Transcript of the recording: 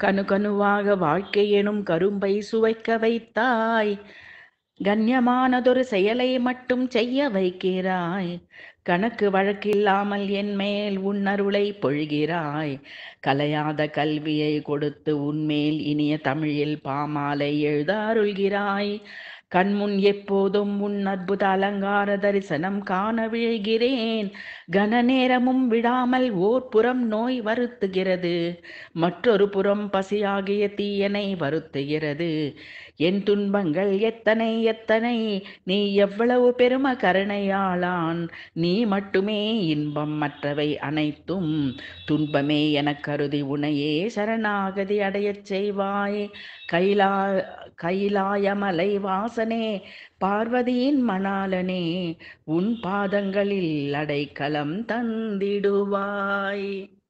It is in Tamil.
கனு கனுவாக வாழ்க்கை எனும் கரும்பை சுவைக்க வைத்தாய் கண்ணியமானதொரு செயலை மட்டும் செய்ய வைக்கிறாய் கணக்கு வழக்கில்லாமல் என் மேல் உன்னருளை பொழிகிறாய் கலையாத கல்வியை கொடுத்து உன்மேல் இனிய தமிழில் பாமாலை எழுத அருள்கிறாய் கண்முன் எப்போதும் உன் அற்புத அலங்கார தரிசனம் காண விழுகிறேன் கன நேரமும் விடாமல் ஓர் புறம் நோய் வருத்துகிறது மற்றொரு புறம் பசியாகிய தீயனை வருத்துகிறது என் துன்பங்கள் எத்தனை எத்தனை நீ எவ்வளவு பெரும கருணையாளான் நீ மட்டுமே இன்பம் மற்றவை அனைத்தும் துன்பமே எனக் கருதி உனையே சரணாகதி அடையச் செய்வாய் கைலா கைலாயமலை வாசனே பார்வதியின் மணாலனே உன் பாதங்களில் அடைக்கலம் தந்திடுவாய்